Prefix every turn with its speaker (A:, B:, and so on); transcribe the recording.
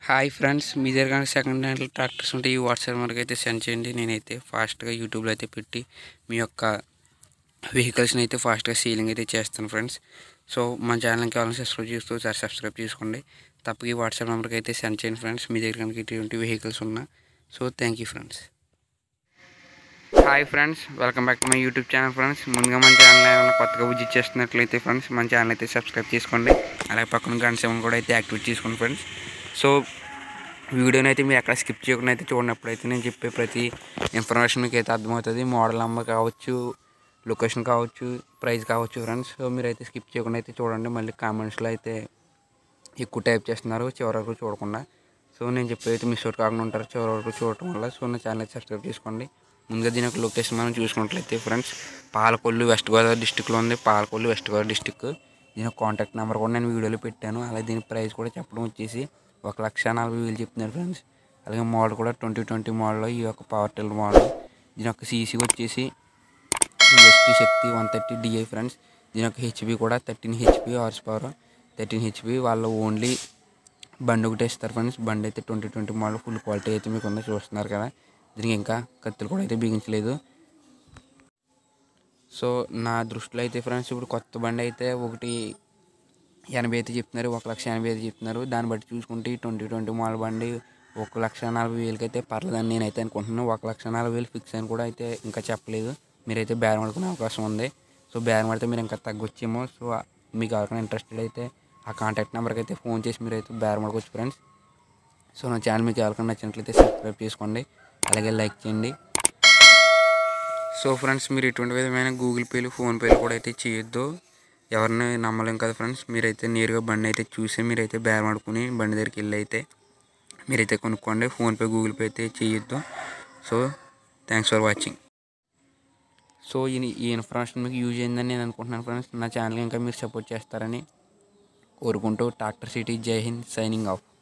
A: hi friends మీ దగ్గర కనుక second hand tractors ఉంటే ఈ వాట్సాప్ నెంబర్కి అయితే సెండ్ చేయండి నేనైతే ఫాస్ట్గా యూట్యూబ్లో అయితే పెట్టి మీ యొక్క వెహికల్స్ని అయితే ఫాస్ట్గా సీలింగ్ అయితే చేస్తాను ఫ్రెండ్స్ సో మన ఛానల్కి కావాలని సబ్స్క్రైబ్ చేస్తూ ఒకసారి సబ్స్క్రైబ్ చేసుకోండి తప్పక ఈ వాట్సాప్ నెంబర్కి అయితే సెండ్ చేయండి ఫ్రెండ్స్ మీ దగ్గర కనుక ఇటువంటి వెహికల్స్ ఉన్నా so thank you friends hi friends welcome back to my YouTube channel friends ముందుగా మన ఛానల్ ఏమైనా కొత్తగా విజిట్ చేస్తున్నట్లయితే ఫ్రెండ్స్ మన ఛానల్ అయితే సబ్స్క్రైబ్ చేసుకోండి అలాగే పక్కన గంట సెవెన్ కూడా అయితే యాక్టివేట్ చేసుకోండి ఫ్రెండ్స్ సో వీడియోని అయితే మీరు ఎక్కడ స్కిప్ చేయకుండా అయితే చూడనప్పుడైతే నేను చెప్పే ప్రతి ఇన్ఫర్మేషన్ మీకు అయితే అర్థమవుతుంది మోడల్ నెంబర్ కావచ్చు లొకేషన్ కావచ్చు ప్రైస్ కావచ్చు ఫ్రెండ్స్ సో మీరు అయితే స్కిప్ చేయకుండా అయితే చూడండి మళ్ళీ కామెంట్స్లో అయితే ఎక్కువ టైప్ చేస్తున్నారు చివరి వరకు చూడకుండా సో నేను చెప్పేది అయితే మిస్ అవుట్ కాకుండా ఉంటారు చివరి వరకు చూడటం వల్ల సో నా ఛానల్ అయితే సబ్స్క్రైబ్ చేసుకోండి ముందుగా దీని యొక్క లొకేషన్ మనం చూసుకున్నట్లయితే ఫ్రెండ్స్ పాలకొల్లు వెస్ట్ గోదావరి డిస్టిక్లో ఉంది పాలకొల్లు వెస్ట్ గోదావరి డిస్టిక్ దీని యొక్క కాంటాక్ట్ నెంబర్ కూడా నేను వీడియోలో పెట్టాను అలాగే దీని ప్రైస్ కూడా చెప్పడం వచ్చేసి ఒక లక్ష నలభై వేలు చెప్తున్నారు ఫ్రెండ్స్ అలాగే మోడల్ కూడా ట్వంటీ ట్వంటీ మోడల్ ఈ యొక్క పవర్ టిల్లర్ మోడల్ దీని యొక్క సీసీ వచ్చేసి ST Shakti one thirty DI friends దీని యొక్క హెచ్పి కూడా thirteen HP horse power thirteen HP వాళ్ళు ఓన్లీ బండి ఒకటే ఇస్తారు ఫ్రెండ్స్ బండి అయితే twenty twenty model full quality అయితే మీకు ఉందో చూస్తున్నారు కదా దీనికి ఇంకా కత్తులు కూడా అయితే బిగించలేదు సో నా దృష్టిలో అయితే ఫ్రెండ్స్ ఇప్పుడు కొత్త బండి అయితే ఒకటి ఎనభై అయితే చెప్తున్నారు ఒక లక్ష ఎనభై అయితే చెప్తున్నారు దాన్ని బట్టి చూసుకుంటే ఈ ట్వంటీ ట్వంటీ మోడల్ బండి ఒక లక్ష నలభై వేలకి అయితే పర్లేదని నేనైతే అనుకుంటున్నాను ఒక లక్ష నలభై వేలు ఫిక్స్ అని కూడా అయితే ఇంకా చెప్పలేదు మీరైతే బేరం ఆడుకునే అవకాశం ఉంది సో బేరం ఆడితే మీరు ఇంకా తగ్గొచ్చేమో సో మీకు ఎవరికైనా ఇంట్రెస్టెడ్ అయితే ఆ కాంటాక్ట్ నెంబర్కి అయితే ఫోన్ చేసి మీరు అయితే బేరం ఆడుకోవచ్చు ఫ్రెండ్స్ సో నా ఛానల్ మీకు ఎవరికైనా నచ్చినట్లయితే సబ్స్క్రైబ్ చేసుకోండి అలాగే లైక్ చేయండి సో ఫ్రెండ్స్ మీరు ఎటువంటి విధమైన గూగుల్ పేలు ఫోన్పేలు కూడా అయితే చేయొద్దు ఎవరిని నమ్మలేం కదా ఫ్రెండ్స్ మీరైతే నేరుగా బండి అయితే చూసి మీరైతే బేరం ఆడుకుని బండి దగ్గరికి వెళ్ళి అయితే మీరైతే కొనుక్కోండి ఫోన్పే గూగుల్ పే అయితే చేయొద్దు so thanks for watching so ఈ ఈ ఇన్ఫర్మేషన్ మీకు యూజ్ అయిందని నేను అనుకుంటున్నాను ఫ్రెండ్స్ నా ఛానల్ ఇంకా మీరు సపోర్ట్ చేస్తారని కోరుకుంటూ టాక్టర్ సిటీ జై హింద్ సైనింగ్ ఆఫ్